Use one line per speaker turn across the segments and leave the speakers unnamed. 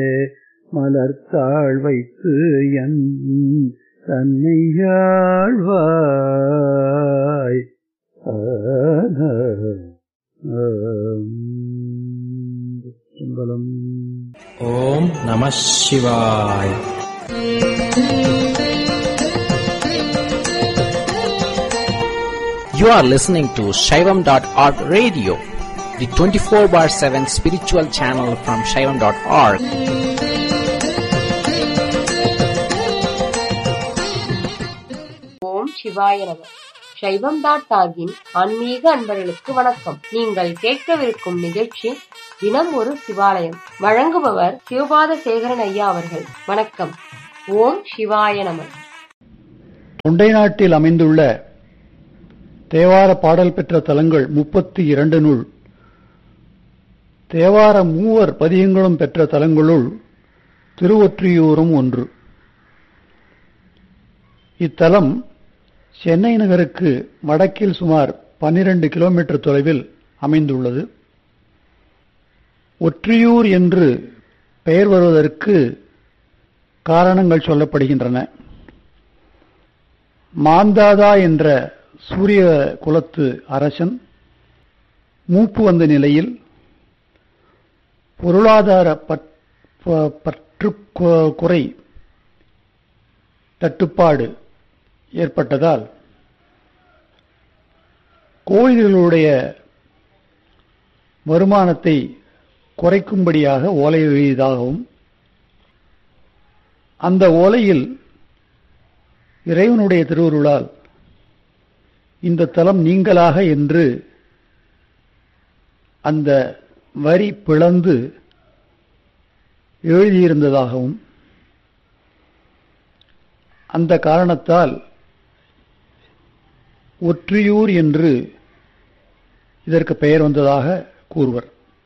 மலர்த்தாள் வைத்து என் தன்னையாழ்வாய் சிம்பலம்
ஓம் நம சிவாய் You are listening to Shaivam.org radio, the 24 bar 7 spiritual channel from Shaivam.org.
ஓம் சிவாய நம சைவம் டாட் டாகின் ஆன்மீக அன்பர்களுக்கு வணக்கம் நீங்கள் கேட்கவிருக்கும் நிகழ்ச்சி தினம் ஒரு சிவாலயம் வழங்குபவர் சிவபாத சேகரன் ஐயா அவர்கள் வணக்கம் ஓம் சிவாய நம
தொண்டை நாட்டில் அமைந்துள்ள தேவார பாடல் பெற்ற தலங்கள் முப்பத்தி இரண்டு நூல் தேவார மூவர் பதிகங்களும் பெற்ற தலங்களுள் திருவொற்றியூரும் ஒன்று இத்தலம் சென்னை நகருக்கு வடக்கில் சுமார் 12 கிலோமீட்டர் தொலைவில் அமைந்துள்ளது ஒற்றியூர் என்று பெயர் வருவதற்கு காரணங்கள் சொல்லப்படுகின்றன மாந்தாதா என்ற சூரிய குலத்து அரசன் மூப்பு வந்த நிலையில் பொருளாதார பற்றுக்குறை தட்டுப்பாடு ஏற்பட்டதால் கோயில்களுடைய வருமானத்தை குறைக்கும்படியாக ஓலை எழுதியதாகவும் அந்த ஓலையில் இறைவனுடைய திருவருளால் இந்த தலம் நீங்களாக என்று அந்த வரி பிளந்து எழுதியிருந்ததாகவும் அந்த காரணத்தால் ஒற்றியூர் என்று இதற்கு பெயர் வந்ததாக கூறுவர்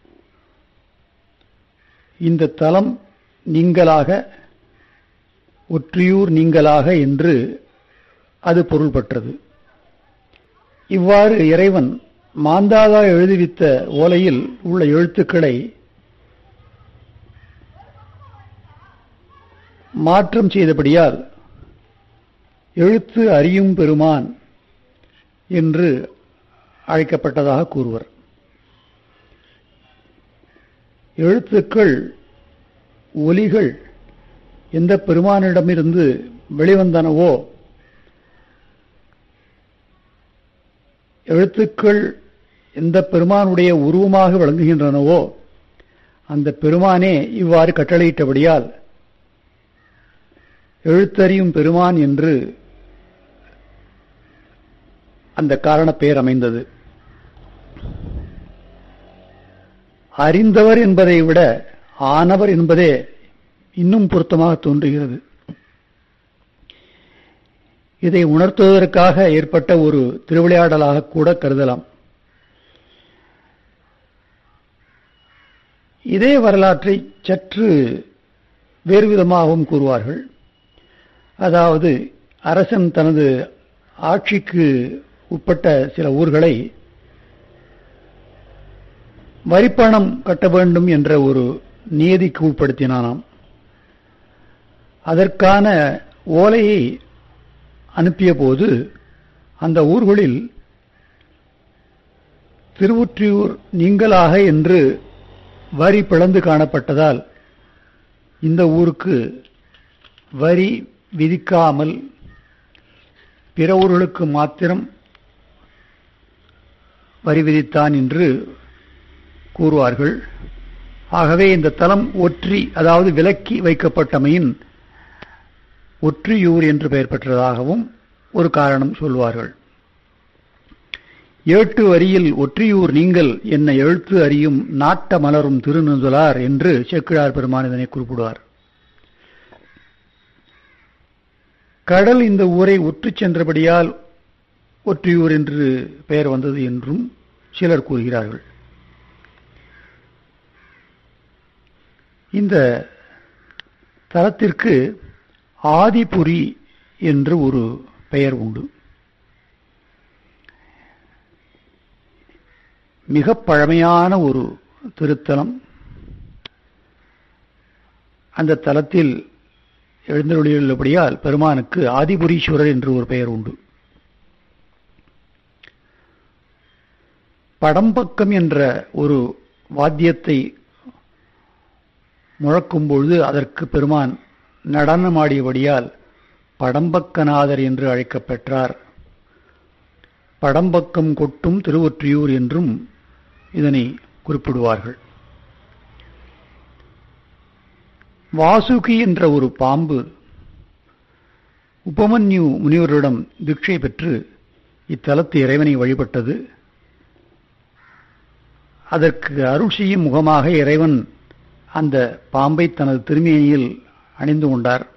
இந்த தலம் நீங்களாக ஒற்றியூர் நீங்களாக என்று அது பொருள்பட்டது இவ்வாறு இறைவன் மாந்தாதா எழுதுவித்த ஓலையில் உள்ள எழுத்துக்களை மாற்றம் செய்தபடியால் எழுத்து அறியும் பெருமான் என்று அழைக்கப்பட்டதாக கூறுவர் எழுத்துக்கள் ஒலிகள் எந்த பெருமானிடமிருந்து வெளிவந்தனவோ எழுத்துக்கள் எந்த பெருமானுடைய உருவமாக விளங்குகின்றனவோ அந்த பெருமானே இவ்வாறு கட்டளையிட்டபடியால் எழுத்தறியும் பெருமான் என்று அந்த காரண பெயர் அமைந்தது அறிந்தவர் என்பதை விட ஆனவர் என்பதே இன்னும் பொருத்தமாக தோன்றுகிறது இதை உணர்த்துவதற்காக ஏற்பட்ட ஒரு திருவிளையாடலாக கூட கருதலாம் இதே வரலாற்றை சற்று வேறு விதமாகவும் கூறுவார்கள் அதாவது அரசன் தனது ஆட்சிக்கு உட்பட்ட சில ஊர்களை வரிப்பணம் கட்ட வேண்டும் என்ற ஒரு நியதிக்கு உட்படுத்தினானாம் அதற்கான ஓலையை அனுப்பிய போது அந்த ஊர்களில் திருவொற்றியூர் நீங்களாக என்று வரி பிளந்து காணப்பட்டதால் இந்த ஊருக்கு வரி விதிக்காமல் பிற ஊர்களுக்கு மாத்திரம் வரி விதித்தான் என்று கூறுவார்கள் ஆகவே இந்த தலம் ஒற்றி அதாவது விலக்கி வைக்கப்பட்டமையின் ஒற்றியூர் என்று பெயர் பெற்றதாகவும் ஒரு காரணம் சொல்வார்கள் ஏட்டு வரியில் ஒற்றியூர் நீங்கள் என்ன எழுத்து அறியும் நாட்ட மலரும் திருநுதலார் என்று சேக்கிழார் பெருமான் இதனை குறிப்பிடுவார் கடல் இந்த ஊரை ஒற்றுச் சென்றபடியால் ஒற்றியூர் என்று பெயர் வந்தது என்றும் சிலர் கூறுகிறார்கள் இந்த தலத்திற்கு ஆதிபுரி என்று ஒரு பெயர் உண்டு மிக பழமையான ஒரு திருத்தலம் அந்த தலத்தில் எழுந்தருளியுள்ளபடியால் பெருமானுக்கு ஆதிபுரீஸ்வரர் என்று ஒரு பெயர் உண்டு படம்பக்கம் என்ற ஒரு வாத்தியத்தை முழக்கும் பொழுது அதற்கு பெருமான் நடனமாடியபடியால் படம்பக்கநாதர் என்று அழைக்கப் பெற்றார் படம்பக்கம் கொட்டும் திருவொற்றியூர் என்றும் இதனை குறிப்பிடுவார்கள் வாசுகி என்ற ஒரு பாம்பு உபமன்யு முனிவரிடம் தீட்சை பெற்று இத்தலத்து இறைவனை வழிபட்டது அதற்கு அருள் செய்யும் முகமாக இறைவன் அந்த பாம்பை தனது திருமேனியில் அணிந்து கொண்டார்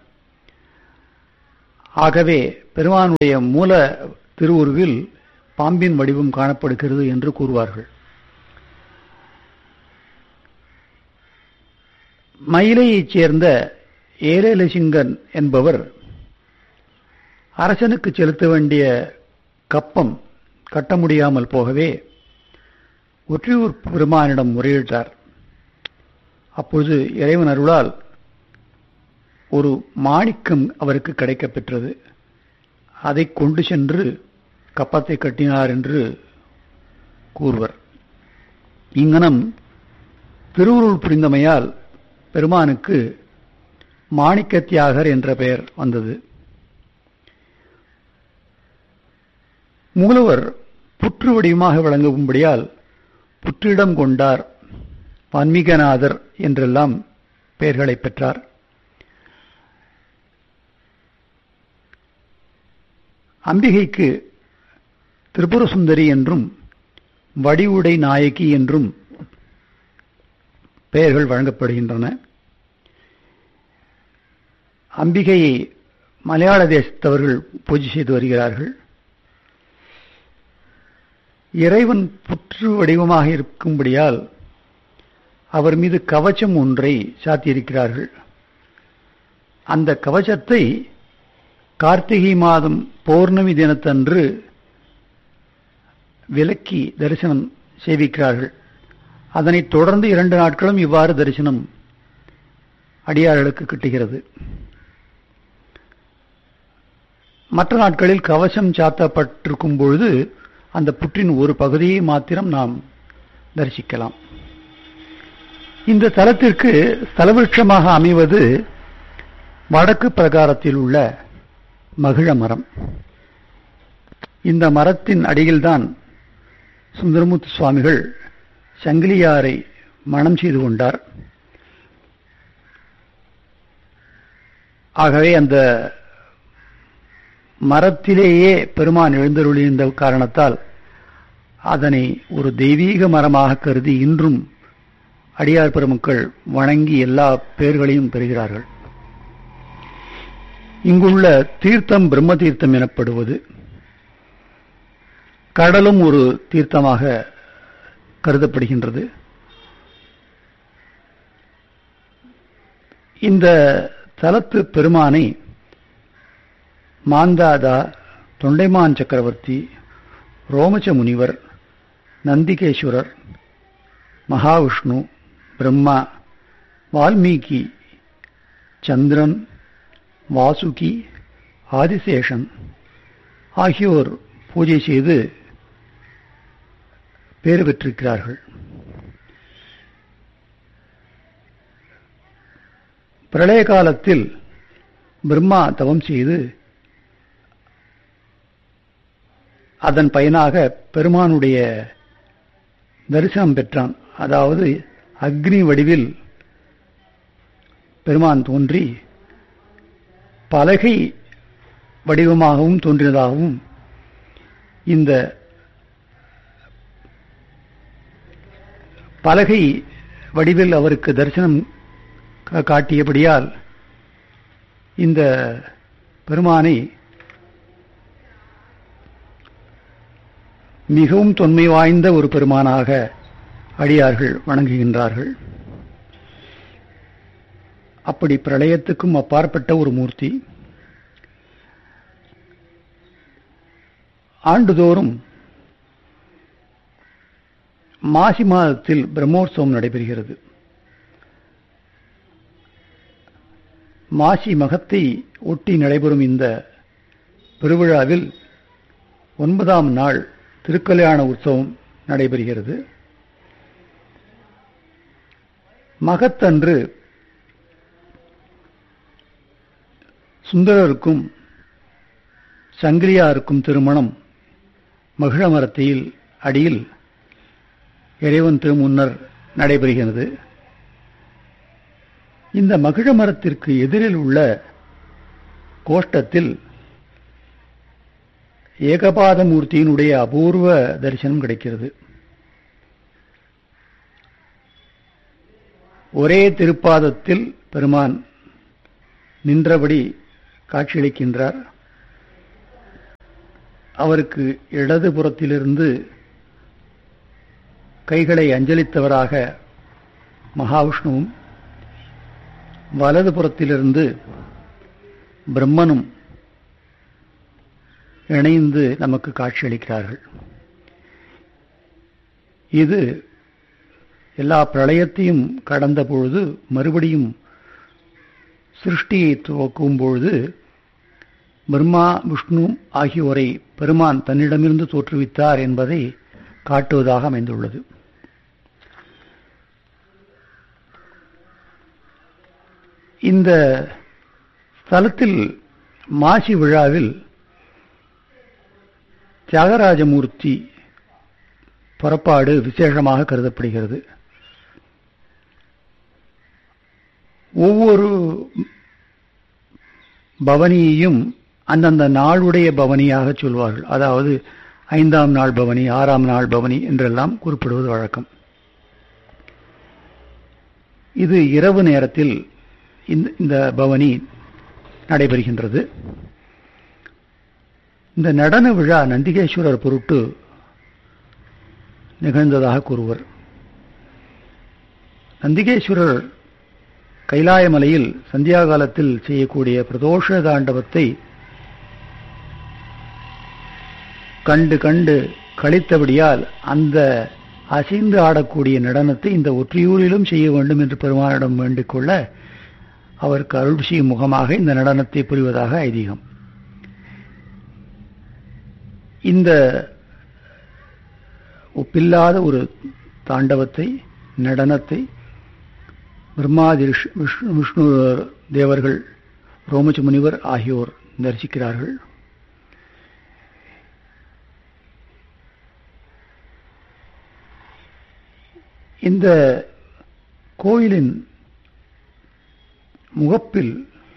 ஆகவே பெருமானுடைய மூல திருவுருவில் பாம்பின் வடிவம் காணப்படுகிறது என்று கூறுவார்கள் மயிலையைச் சேர்ந்த ஏலேலசிங்கன் என்பவர் அரசனுக்கு செலுத்த வேண்டிய கப்பம் கட்ட முடியாமல் போகவே ஒற்றியூர் பெருமானிடம் முறையிட்டார் அப்பொழுது இறைவன் அருளால் ஒரு மாணிக்கம் அவருக்கு கிடைக்கப் பெற்றது அதை கொண்டு சென்று கப்பத்தை கட்டினார் என்று கூறுவர் இங்கனம் திருவுருள் புரிந்தமையால் பெருமானுக்கு மாணிக்கத்தியாகர் என்ற பெயர் வந்தது மூலவர் புற்று வடிவமாக விளங்கும்படியால் புற்றிடம் கொண்டார் வான்மீகநாதர் என்றெல்லாம் பெயர்களை பெற்றார் அம்பிகைக்கு திரிபுர சுந்தரி என்றும் வடிவுடை நாயகி என்றும் பெயர்கள் வழங்கப்படுகின்றன அம்பிகையை மலையாள தேசத்தவர்கள் பூஜை செய்து வருகிறார்கள் இறைவன் புற்று வடிவமாக இருக்கும்படியால் அவர் மீது கவச்சம் ஒன்றை சாத்தியிருக்கிறார்கள் அந்த கவச்சத்தை கார்த்திகை மாதம் பௌர்ணமி தினத்தன்று விலக்கி தரிசனம் செய்விக்கிறார்கள் அதனைத் தொடர்ந்து இரண்டு நாட்களும் இவ்வாறு தரிசனம் அடியார்களுக்கு கிட்டுகிறது மற்ற நாட்களில் கவசம் சாத்தப்பட்டிருக்கும் பொழுது அந்த புற்றின் ஒரு பகுதியை மாத்திரம் நாம் தரிசிக்கலாம் இந்த தலத்திற்கு ஸ்தலவிருட்சமாக அமைவது வடக்கு பிரகாரத்தில் உள்ள மகிழ மரம் இந்த மரத்தின் அடியில்தான் சுந்தரமூர்த்தி சுவாமிகள் சங்கிலியாரை மனம் செய்து கொண்டார் ஆகவே அந்த மரத்திலேயே பெருமான் எழுந்தருளியிருந்த காரணத்தால் அதனை ஒரு தெய்வீக மரமாக கருதி இன்றும் அடியார் பெருமக்கள் வணங்கி எல்லா பேர்களையும் பெறுகிறார்கள் இங்குள்ள தீர்த்தம் பிரம்ம தீர்த்தம் எனப்படுவது கடலும் ஒரு தீர்த்தமாக கருதப்படுகின்றது இந்த தலத்து பெருமானை மாந்தாதா தொண்டைமான் சக்கரவர்த்தி ரோமச்ச முனிவர் நந்திகேஸ்வரர் மகாவிஷ்ணு பிரம்மா வால்மீகி சந்திரன் வாசுகி ஆதிசேஷன் ஆகியோர் பூஜை செய்து பேறு பெற்றிருக்கிறார்கள் பிரளய காலத்தில் பிரம்மா தவம் செய்து அதன் பயனாக பெருமானுடைய தரிசனம் பெற்றான் அதாவது அக்னி வடிவில் பெருமான் தோன்றி பலகை வடிவமாகவும் தோன்றினதாகவும் இந்த பலகை வடிவில் அவருக்கு தரிசனம் காட்டியபடியால் இந்த பெருமானை மிகவும் தொன்மை வாய்ந்த ஒரு பெருமானாக அடியார்கள் வணங்குகின்றார்கள் அப்படி பிரளயத்துக்கும் அப்பாற்பட்ட ஒரு மூர்த்தி ஆண்டுதோறும் மாசி மாதத்தில் பிரம்மோற்சவம் நடைபெறுகிறது மாசி மகத்தை ஒட்டி நடைபெறும் இந்த பெருவிழாவில் ஒன்பதாம் நாள் திருக்கல்யாண உற்சவம் நடைபெறுகிறது மகத்தன்று சுந்தரருக்கும் சங்கிலியாருக்கும் திருமணம் மகிழ மரத்தில் அடியில் இறைவன் திருமுன்னர் நடைபெறுகிறது இந்த மகிழ மரத்திற்கு எதிரில் உள்ள கோஷ்டத்தில் ஏகபாதமூர்த்தியினுடைய அபூர்வ தரிசனம் கிடைக்கிறது ஒரே திருப்பாதத்தில் பெருமான் நின்றபடி காட்சியளிக்கின்றார் அவருக்கு இடது புறத்திலிருந்து கைகளை அஞ்சலித்தவராக மகாவிஷ்ணுவும் வலது புறத்திலிருந்து பிரம்மனும் இணைந்து நமக்கு காட்சியளிக்கிறார்கள் இது எல்லா பிரளயத்தையும் கடந்த பொழுது மறுபடியும் சிருஷ்டியை துவக்கும் பொழுது பிரம்மா விஷ்ணு ஆகியோரை பெருமான் தன்னிடமிருந்து தோற்றுவித்தார் என்பதை காட்டுவதாக அமைந்துள்ளது இந்த ஸ்தலத்தில் மாசி விழாவில் தியாகராஜமூர்த்தி புறப்பாடு விசேஷமாக கருதப்படுகிறது ஒவ்வொரு பவனியையும் அந்தந்த நாளுடைய பவனியாக சொல்வார்கள் அதாவது ஐந்தாம் நாள் பவனி ஆறாம் நாள் பவனி என்றெல்லாம் குறிப்பிடுவது வழக்கம் இது இரவு நேரத்தில் இந்த பவனி நடைபெறுகின்றது இந்த நடன விழா நந்திகேஸ்வரர் பொருட்டு நிகழ்ந்ததாக கூறுவர் நந்திகேஸ்வரர் கைலாயமலையில் சந்தியா காலத்தில் செய்யக்கூடிய பிரதோஷ தாண்டவத்தை கண்டு கண்டு கழித்தபடியால் அந்த அசைந்து ஆடக்கூடிய நடனத்தை இந்த ஒற்றியூரிலும் செய்ய வேண்டும் என்று பெருமானிடம் வேண்டிக் கொள்ள அவருக்கு அருள் செய்யும் முகமாக இந்த நடனத்தை புரிவதாக ஐதீகம் இந்த ஒப்பில்லாத ஒரு தாண்டவத்தை நடனத்தை பிரம்மாதி விஷ்ணு விஷ்ணு தேவர்கள் ரோமச்ச முனிவர் ஆகியோர் தரிசிக்கிறார்கள் இந்த கோயிலின் முகப்பில்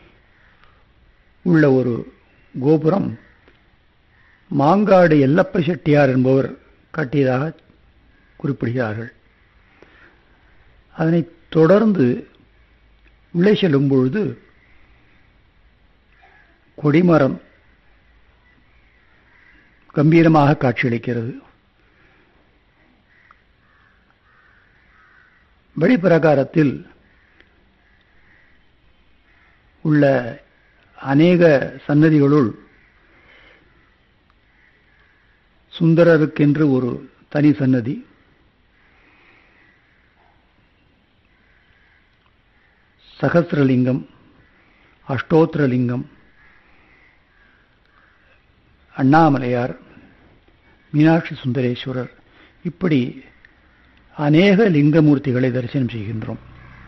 உள்ள ஒரு கோபுரம் மாங்காடு எல்லப்ப செட்டியார் என்பவர் கட்டியதாக குறிப்பிடுகிறார்கள் அதனைத் தொடர்ந்து உள்ளே செல்லும் பொழுது கொடிமரம் கம்பீரமாக காட்சியளிக்கிறது வெளிப்பிரகாரத்தில் உள்ள அநேக சன்னதிகளுள் சுந்தரருக்கென்று ஒரு தனி சன்னதி சகசிரலிங்கம் அஷ்டோத்திரலிங்கம் அண்ணாமலையார் மீனாட்சி சுந்தரேஸ்வரர் இப்படி அநேக லிங்கமூர்த்திகளை தரிசனம் செய்கின்றோம்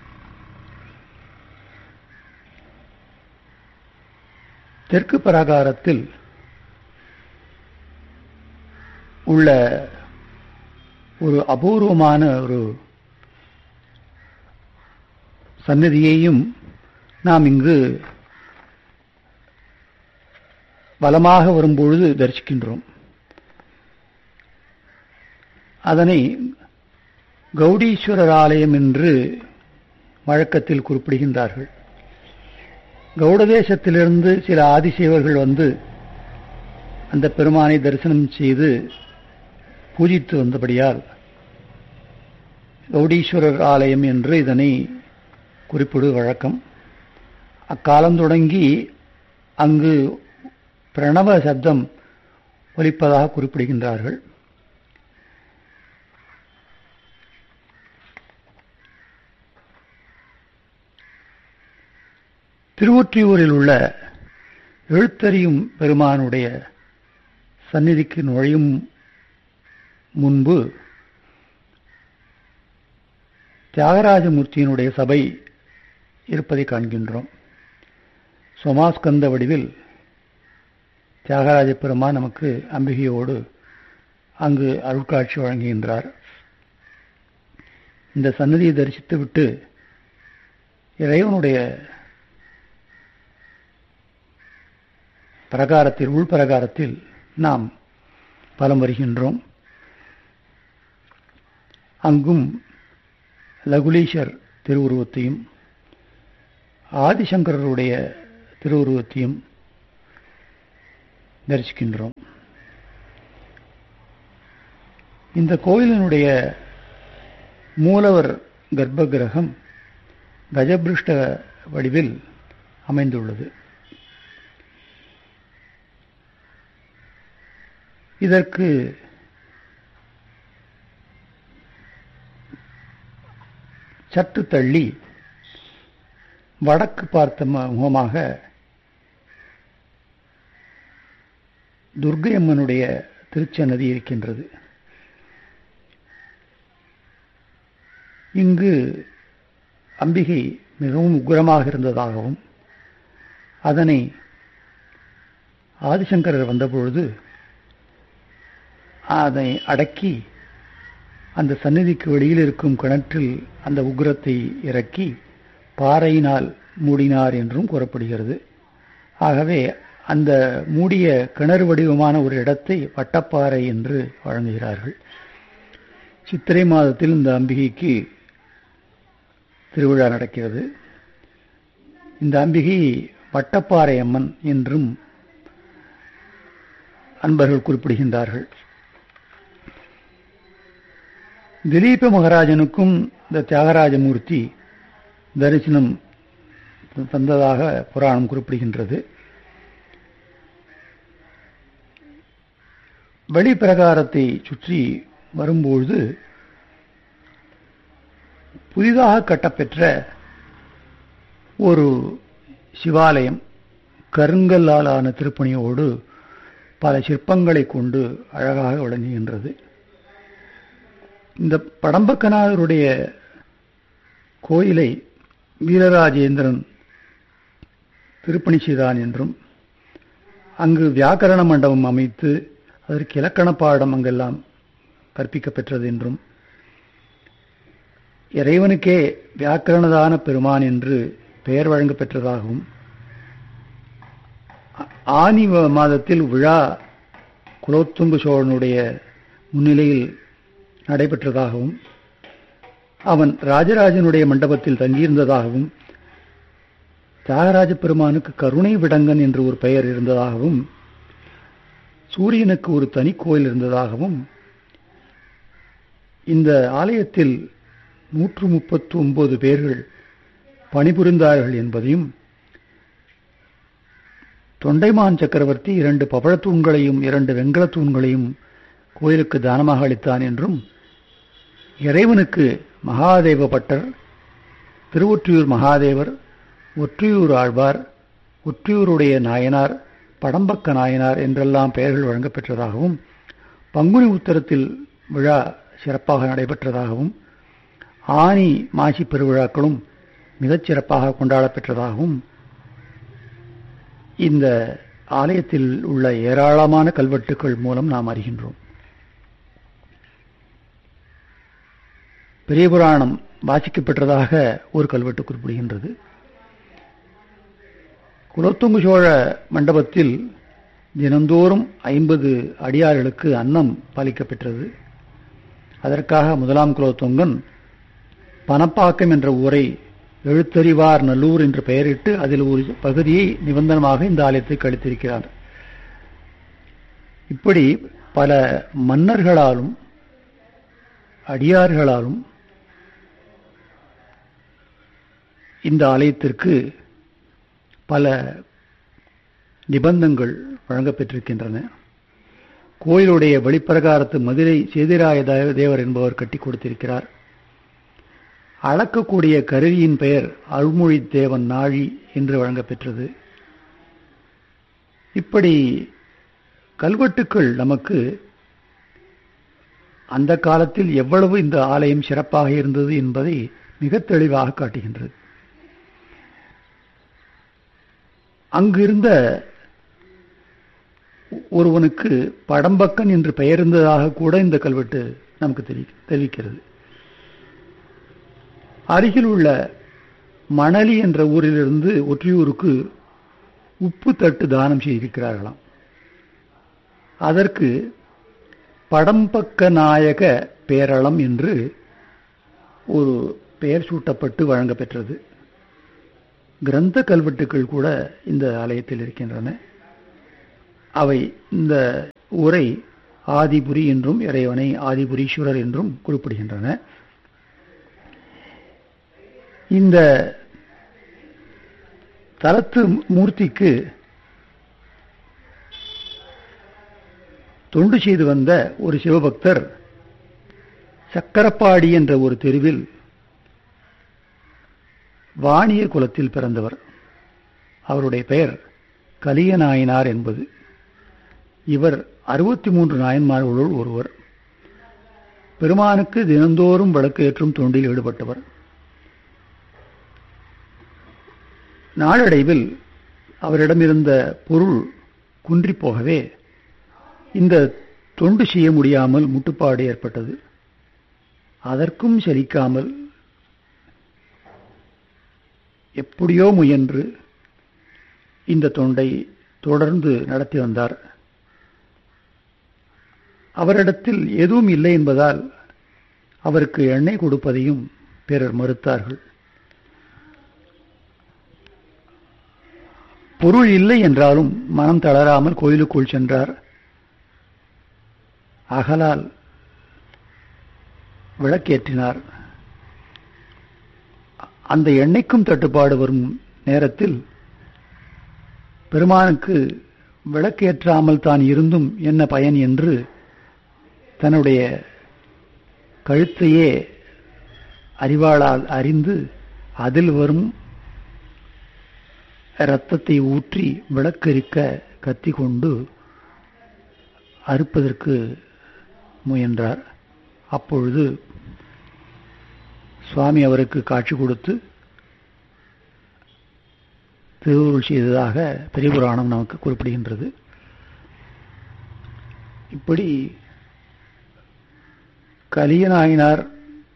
தெற்கு பராகாரத்தில் உள்ள ஒரு அபூர்வமான ஒரு சன்னதியையும் நாம் இங்கு வலமாக வரும்பொழுது தரிசிக்கின்றோம் அதனை கௌடீஸ்வரர் ஆலயம் என்று வழக்கத்தில் குறிப்பிடுகின்றார்கள் கௌடதேசத்திலிருந்து சில ஆதிசேவர்கள் வந்து அந்த பெருமானை தரிசனம் செய்து பூஜித்து வந்தபடியால் கௌடீஸ்வரர் ஆலயம் என்று இதனை குறிப்பிடு வழக்கம் அக்காலம் தொடங்கி அங்கு பிரணவ சப்தம் ஒலிப்பதாக குறிப்பிடுகின்றார்கள் திருவொற்றியூரில் உள்ள எழுத்தறியும் பெருமானுடைய சந்நிதிக்கு நுழையும் முன்பு தியாகராஜமூர்த்தியினுடைய சபை இருப்பதை காண்கின்றோம் சோமாஸ்கந்த வடிவில் தியாகராஜ பெருமான் நமக்கு அம்பிகையோடு அங்கு அருட்காட்சி வழங்குகின்றார் இந்த சன்னதியை தரிசித்து விட்டு இறைவனுடைய பிரகாரத்தில் உள்பிரகாரத்தில் நாம் பலம் வருகின்றோம் அங்கும் லகுலீஷர் திருவுருவத்தையும் ஆதிசங்கரருடைய திருவுருவத்தையும் தரிசிக்கின்றோம் இந்த கோயிலினுடைய மூலவர் கர்ப்ப கிரகம் கஜபிருஷ்ட வடிவில் அமைந்துள்ளது இதற்கு சற்று தள்ளி வடக்கு பார்த்த முகமாக துர்கை அம்மனுடைய திருச்சன்னதி இருக்கின்றது இங்கு அம்பிகை மிகவும் உக்ரமாக இருந்ததாகவும் அதனை ஆதிசங்கரர் வந்தபொழுது அதை அடக்கி அந்த சந்நிதிக்கு வெளியில் இருக்கும் கிணற்றில் அந்த உக்ரத்தை இறக்கி பாறையினால் மூடினார் என்றும் கூறப்படுகிறது ஆகவே அந்த மூடிய கிணறு வடிவமான ஒரு இடத்தை வட்டப்பாறை என்று வழங்குகிறார்கள் சித்திரை மாதத்தில் இந்த அம்பிகைக்கு திருவிழா நடக்கிறது இந்த அம்பிகை வட்டப்பாறை அம்மன் என்றும் அன்பர்கள் குறிப்பிடுகின்றார்கள் திலீப மகாராஜனுக்கும் இந்த தியாகராஜமூர்த்தி தரிசனம் தந்ததாக புராணம் குறிப்பிடுகின்றது வெளிப்பிரகாரத்தை சுற்றி வரும்பொழுது புதிதாக கட்டப்பெற்ற ஒரு சிவாலயம் கருங்கல்லால் ஆன திருப்பணியோடு பல சிற்பங்களை கொண்டு அழகாக விளங்குகின்றது இந்த படம்பக்கநாதருடைய கோயிலை வீரராஜேந்திரன் திருப்பணி செய்தான் என்றும் அங்கு வியாக்கரண மண்டபம் அமைத்து அதற்கு இலக்கண பாடம் அங்கெல்லாம் கற்பிக்கப்பெற்றது என்றும் இறைவனுக்கே வியாக்கரணதான பெருமான் என்று பெயர் வழங்க பெற்றதாகவும் ஆனி மாதத்தில் விழா குலோத்துங்க சோழனுடைய முன்னிலையில் நடைபெற்றதாகவும் அவன் ராஜராஜனுடைய மண்டபத்தில் தங்கியிருந்ததாகவும் தியாகராஜ பெருமானுக்கு கருணை விடங்கன் என்று ஒரு பெயர் இருந்ததாகவும் சூரியனுக்கு ஒரு தனி கோயில் இருந்ததாகவும் இந்த ஆலயத்தில் நூற்று முப்பத்தி ஒன்பது பேர்கள் பணிபுரிந்தார்கள் என்பதையும் தொண்டைமான் சக்கரவர்த்தி இரண்டு பவழத்தூண்களையும் இரண்டு வெண்கலத் தூண்களையும் கோயிலுக்கு தானமாக அளித்தான் என்றும் இறைவனுக்கு மகாதேவ பட்டர் திருவொற்றியூர் மகாதேவர் ஒற்றியூர் ஆழ்வார் ஒற்றியூருடைய நாயனார் படம்பக்க நாயனார் என்றெல்லாம் பெயர்கள் வழங்கப்பெற்றதாகவும் பங்குனி உத்தரத்தில் விழா சிறப்பாக நடைபெற்றதாகவும் ஆனி மாசி பெருவிழாக்களும் மிகச் சிறப்பாக கொண்டாடப்பெற்றதாகவும் இந்த ஆலயத்தில் உள்ள ஏராளமான கல்வெட்டுக்கள் மூலம் நாம் அறிகின்றோம் பெரிய புராணம் வாசிக்கப்பெற்றதாக ஒரு கல்வெட்டு குறிப்பிடுகின்றது குலோத்துங்க சோழ மண்டபத்தில் தினந்தோறும் ஐம்பது அடியார்களுக்கு அன்னம் பாலிக்கப்பெற்றது அதற்காக முதலாம் குலோத்துங்கன் பணப்பாக்கம் என்ற ஊரை எழுத்தறிவார் நல்லூர் என்று பெயரிட்டு அதில் ஒரு பகுதியை நிபந்தனமாக இந்த ஆலயத்தை கழித்திருக்கிறார் இப்படி பல மன்னர்களாலும் அடியார்களாலும் இந்த ஆலயத்திற்கு பல நிபந்தங்கள் வழங்கப்பெற்றிருக்கின்றன கோயிலுடைய வெளிப்பிரகாரத்து மதுரை சேதிராய தேவர் என்பவர் கட்டி கொடுத்திருக்கிறார் அளக்கக்கூடிய கருவியின் பெயர் அருள்மொழி தேவன் நாழி என்று வழங்கப்பெற்றது இப்படி கல்வெட்டுக்கள் நமக்கு அந்த காலத்தில் எவ்வளவு இந்த ஆலயம் சிறப்பாக இருந்தது என்பதை மிக தெளிவாக காட்டுகின்றது அங்கிருந்த ஒருவனுக்கு படம்பக்கன் என்று பெயர் இருந்ததாக கூட இந்த கல்வெட்டு நமக்கு தெரிவிக்கிறது அருகில் உள்ள மணலி என்ற ஊரிலிருந்து ஒற்றியூருக்கு உப்பு தட்டு தானம் செய்திருக்கிறார்களாம் அதற்கு படம்பக்க நாயக பேரளம் என்று ஒரு பெயர் சூட்டப்பட்டு வழங்கப்பெற்றது கிரந்த கல்வெட்டுக்கள் கூட இந்த ஆலயத்தில் இருக்கின்றன அவை இந்த உரை ஆதிபுரி என்றும் இறைவனை ஆதிபுரீஸ்வரர் என்றும் குறிப்பிடுகின்றன இந்த தலத்து மூர்த்திக்கு தொண்டு செய்து வந்த ஒரு சிவபக்தர் சக்கரப்பாடி என்ற ஒரு தெருவில் வாணியர் குலத்தில் பிறந்தவர் அவருடைய பெயர் கலியநாயனார் என்பது இவர் அறுபத்தி மூன்று நாயன்மார்களுள் ஒருவர் பெருமானுக்கு தினந்தோறும் விளக்கு ஏற்றும் தொண்டில் ஈடுபட்டவர் நாளடைவில் அவரிடமிருந்த பொருள் குன்றி போகவே இந்த தொண்டு செய்ய முடியாமல் முட்டுப்பாடு ஏற்பட்டது அதற்கும் செலிக்காமல் எப்படியோ முயன்று இந்த தொண்டை தொடர்ந்து நடத்தி வந்தார் அவரிடத்தில் எதுவும் இல்லை என்பதால் அவருக்கு எண்ணெய் கொடுப்பதையும் பிறர் மறுத்தார்கள் பொருள் இல்லை என்றாலும் மனம் தளராமல் கோயிலுக்குள் சென்றார் அகலால் விளக்கேற்றினார் அந்த எண்ணெய்க்கும் தட்டுப்பாடு வரும் நேரத்தில் பெருமானுக்கு விளக்கேற்றாமல் தான் இருந்தும் என்ன பயன் என்று தன்னுடைய கழுத்தையே அறிவாளால் அறிந்து அதில் வரும் இரத்தத்தை ஊற்றி விளக்கரிக்க கத்தி கொண்டு அறுப்பதற்கு முயன்றார் அப்பொழுது சுவாமி அவருக்கு காட்சி கொடுத்து திருவுருள் செய்ததாக பெரிய புராணம் நமக்கு குறிப்பிடுகின்றது இப்படி கலியநாயனார்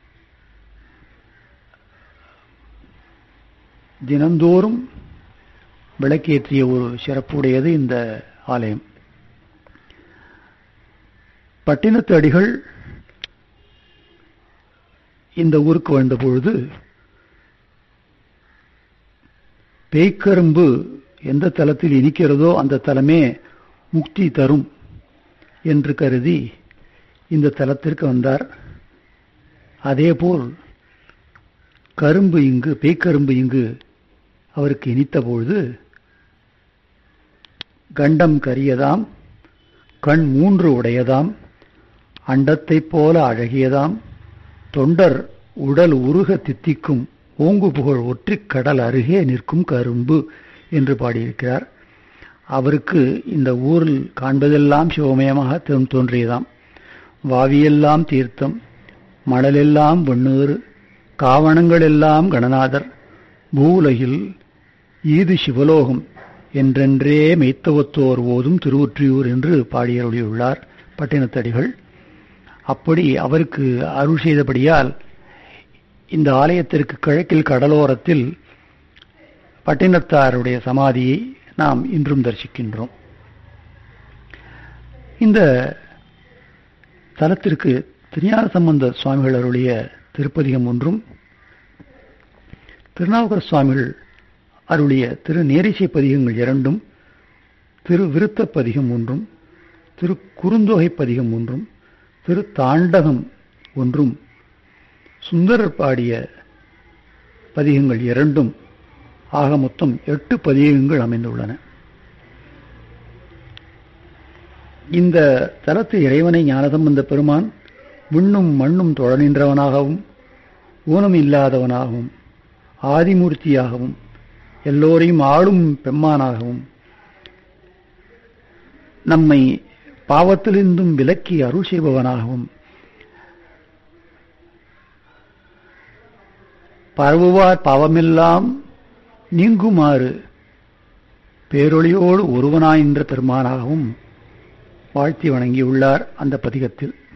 தினந்தோறும் விளக்கேற்றிய ஒரு சிறப்புடையது இந்த ஆலயம் பட்டினத்து அடிகள் இந்த ஊருக்கு வந்த பொழுது பேய்க்கரும்பு எந்த தலத்தில் இனிக்கிறதோ அந்த தலமே முக்தி தரும் என்று கருதி இந்த தலத்திற்கு வந்தார் அதேபோல் கரும்பு இங்கு பேய்க்கரும்பு இங்கு அவருக்கு இனித்த பொழுது கண்டம் கரியதாம் கண் மூன்று உடையதாம் அண்டத்தைப் போல அழகியதாம் தொண்டர் உடல் உருக தித்திக்கும் ஓங்கு புகழ் ஒற்றிக் கடல் அருகே நிற்கும் கரும்பு என்று பாடியிருக்கிறார் அவருக்கு இந்த ஊரில் காண்பதெல்லாம் சிவமயமாக தோன்றியதாம் வாவியெல்லாம் தீர்த்தம் மணலெல்லாம் வெண்ணூறு காவணங்களெல்லாம் கணநாதர் பூவுலகில் ஈது சிவலோகம் என்றென்றே மெய்த்தவத்தோர் ஓதும் திருவொற்றியூர் என்று பாடியருளியுள்ளார் பட்டினத்தடிகள் அப்படி அவருக்கு அருள் செய்தபடியால் இந்த ஆலயத்திற்கு கிழக்கில் கடலோரத்தில் பட்டினத்தாருடைய சமாதியை நாம் இன்றும் தரிசிக்கின்றோம் இந்த தலத்திற்கு திருஞான சம்பந்த சுவாமிகள் அருளிய திருப்பதிகம் ஒன்றும் திருநாவுக்கர சுவாமிகள் அருளிய திரு நேரிசை பதிகங்கள் இரண்டும் திரு விருத்த பதிகம் ஒன்றும் திரு குறுந்தொகை பதிகம் ஒன்றும் திரு தாண்டகம் ஒன்றும் சுந்தரர் பாடிய பதிகங்கள் இரண்டும் ஆக மொத்தம் எட்டு பதிகங்கள் அமைந்துள்ளன இந்த தலத்து இறைவனை ஞானசம்பந்த பெருமான் விண்ணும் மண்ணும் தொழ நின்றவனாகவும் ஊனம் இல்லாதவனாகவும் ஆதிமூர்த்தியாகவும் எல்லோரையும் ஆளும் பெம்மானாகவும் நம்மை பாவத்திலிருந்தும் விலக்கி அருள் செய்பவனாகவும் பரவுவார் பாவமெல்லாம் நீங்குமாறு பேரொளியோடு ஒருவனாயின்ற பெருமானாகவும் வாழ்த்தி வணங்கியுள்ளார் அந்த பதிகத்தில்